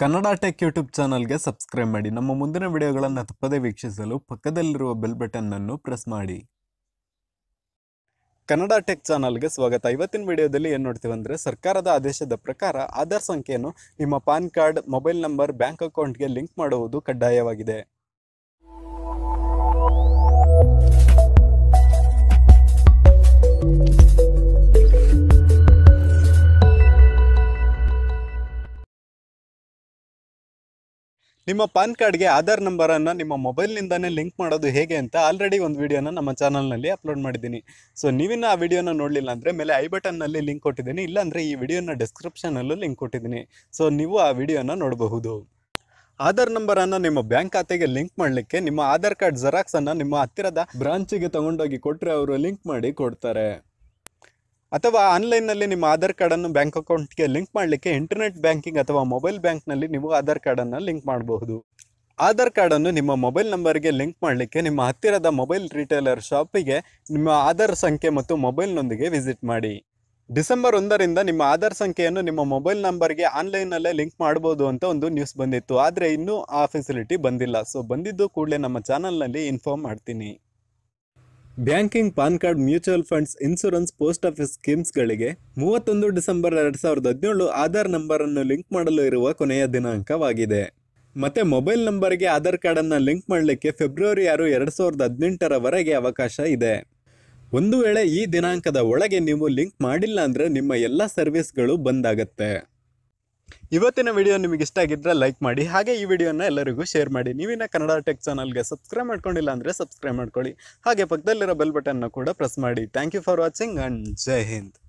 Kannada tech YouTube ಚಾನಲ್ಗೆ subscribe ಮಾಡಿ ನಮ್ಮ ಮುಂದಿನ ವಿಡಿಯೋಗಳನ್ನು ತಪ್ಪದೇ ವೀಕ್ಷಿಸಲು ಪಕ್ಕದಲ್ಲಿರುವ ಬೆಲ್ ಬಟನ್ ಅನ್ನು ಪ್ರೆಸ್ ಮಾಡಿ ಕನ್ನಡ ಟೆಕ್ ಚಾನಲ್ಗೆ ಸ್ವಾಗತ ಇವತ್ತಿನ ವಿಡಿಯೋದಲ್ಲಿ ಏನು ನೋಡ್ತೀವಿ ಅಂದರೆ ಸರ್ಕಾರದ ಆದೇಶದ ಪ್ರಕಾರ ಆಧಾರ್ ಸಂಖ್ಯೆಯನ್ನು ನಿಮ್ಮ PAN card mobile number bank ಅಕೌಂಟ್ಗೆ ಲಿಂಕ್ ಮಾಡುವುದು ಕಡ್ಡಾಯವಾಗಿದೆ ನಿಮ್ಮ ಪಾನ್ ಕಾರ್ಡ್ಗೆ ಆಧಾರ್ ನಂಬರನ್ನು ನಿಮ್ಮ ಮೊಬೈಲ್ನಿಂದನೇ ಲಿಂಕ್ ಮಾಡೋದು ಹೇಗೆ ಅಂತ ಆಲ್ರೆಡಿ ಒಂದು ವಿಡಿಯೋನ ನಮ್ಮ ಚಾನಲ್ನಲ್ಲಿ ಅಪ್ಲೋಡ್ ಮಾಡಿದ್ದೀನಿ ಸೊ ನೀವಿನ್ನ ಆ ವಿಡಿಯೋನ ನೋಡಲಿಲ್ಲ ಅಂದರೆ ಮೇಲೆ ಐ ಬಟನ್ನಲ್ಲಿ ಲಿಂಕ್ ಕೊಟ್ಟಿದ್ದೀನಿ ಇಲ್ಲಾಂದರೆ ಈ ವಿಡಿಯೋನ ಡಿಸ್ಕ್ರಿಪ್ಷನಲ್ಲೂ ಲಿಂಕ್ ಕೊಟ್ಟಿದ್ದೀನಿ ಸೊ ನೀವು ಆ ವಿಡಿಯೋನ ನೋಡಬಹುದು ಆಧಾರ್ ನಂಬರನ್ನು ನಿಮ್ಮ ಬ್ಯಾಂಕ್ ಖಾತೆಗೆ ಲಿಂಕ್ ಮಾಡಲಿಕ್ಕೆ ನಿಮ್ಮ ಆಧಾರ್ ಕಾರ್ಡ್ ಜೆರಾಕ್ಸನ್ನು ನಿಮ್ಮ ಹತ್ತಿರದ ಬ್ರಾಂಚಿಗೆ ತಗೊಂಡೋಗಿ ಕೊಟ್ಟರೆ ಅವರು ಲಿಂಕ್ ಮಾಡಿ ಕೊಡ್ತಾರೆ ಅಥವಾ ಆನ್ಲೈನ್ನಲ್ಲಿ ನಿಮ್ಮ ಆಧಾರ್ ಕಾರ್ಡನ್ನು ಬ್ಯಾಂಕ್ ಅಕೌಂಟ್ಗೆ ಲಿಂಕ್ ಮಾಡಲಿಕ್ಕೆ ಇಂಟರ್ನೆಟ್ ಬ್ಯಾಂಕಿಂಗ್ ಅಥವಾ ಮೊಬೈಲ್ ಬ್ಯಾಂಕ್ನಲ್ಲಿ ನೀವು ಆಧಾರ್ ಕಾರ್ಡನ್ನು ಲಿಂಕ್ ಮಾಡಬಹುದು ಆಧಾರ್ ಕಾರ್ಡನ್ನು ನಿಮ್ಮ ಮೊಬೈಲ್ ನಂಬರ್ಗೆ ಲಿಂಕ್ ಮಾಡಲಿಕ್ಕೆ ನಿಮ್ಮ ಹತ್ತಿರದ ಮೊಬೈಲ್ ರಿಟೇಲರ್ ಶಾಪಿಗೆ ನಿಮ್ಮ ಆಧಾರ್ ಸಂಖ್ಯೆ ಮತ್ತು ಮೊಬೈಲ್ನೊಂದಿಗೆ ವಿಸಿಟ್ ಮಾಡಿ ಡಿಸೆಂಬರ್ ಒಂದರಿಂದ ನಿಮ್ಮ ಆಧಾರ್ ಸಂಖ್ಯೆಯನ್ನು ನಿಮ್ಮ ಮೊಬೈಲ್ ನಂಬರ್ಗೆ ಆನ್ಲೈನಲ್ಲೇ ಲಿಂಕ್ ಮಾಡ್ಬೋದು ಅಂತ ಒಂದು ನ್ಯೂಸ್ ಬಂದಿತ್ತು ಆದರೆ ಇನ್ನೂ ಆ ಫೆಸಿಲಿಟಿ ಬಂದಿಲ್ಲ ಸೊ ಬಂದಿದ್ದು ಕೂಡಲೇ ನಮ್ಮ ಚಾನಲ್ನಲ್ಲಿ ಇನ್ಫಾರ್ಮ್ ಮಾಡ್ತೀನಿ banking PAN card mutual funds insurance post office ಸ್ಕೀಮ್ಸ್ಗಳಿಗೆ ಮೂವತ್ತೊಂದು ಡಿಸೆಂಬರ್ ಎರಡು ಸಾವಿರದ ಹದಿನೇಳು ಆಧಾರ್ ನಂಬರನ್ನು ಲಿಂಕ್ ಮಾಡಲು ಇರುವ ಕೊನೆಯ ದಿನಾಂಕವಾಗಿದೆ ಮತ್ತೆ ಮೊಬೈಲ್ ನಂಬರ್ಗೆ ಆಧಾರ್ ಕಾರ್ಡನ್ನು ಲಿಂಕ್ ಮಾಡಲಿಕ್ಕೆ ಫೆಬ್ರವರಿ ಆರು ಎರಡು ಸಾವಿರದ ಹದಿನೆಂಟರವರೆಗೆ ಅವಕಾಶ ಇದೆ ಒಂದು ವೇಳೆ ಈ ದಿನಾಂಕದ ಒಳಗೆ ನೀವು ಲಿಂಕ್ ಮಾಡಿಲ್ಲ ಅಂದರೆ ನಿಮ್ಮ ಎಲ್ಲ ಸರ್ವಿಸ್ಗಳು ಬಂದಾಗತ್ತೆ ಇವತ್ತಿನ ವಿಡಿಯೋ ನಿಮಗೆ ಇಷ್ಟ ಆಗಿದ್ರೆ ಲೈಕ್ ಮಾಡಿ ಹಾಗೆ ಈ ವಿಡಿಯೋನ ಎಲ್ಲರಿಗೂ ಶೇರ್ ಮಾಡಿ ನೀವಿನ ಕನ್ನಡ ಟೆಕ್ ಚಾನಲ್ಗೆ ಸಬ್ಸ್ಕ್ರೈಬ್ ಮಾಡ್ಕೊಂಡಿಲ್ಲ ಅಂದರೆ ಸಬ್ಸ್ಕ್ರೈಬ್ ಮಾಡ್ಕೊಳ್ಳಿ ಹಾಗೆ ಪಕ್ಕದಲ್ಲಿರೋ ಬೆಲ್ ಬಟನ್ನ ಕೂಡ ಪ್ರೆಸ್ ಮಾಡಿ thank you for watching and ಜೈ ಹಿಂದ್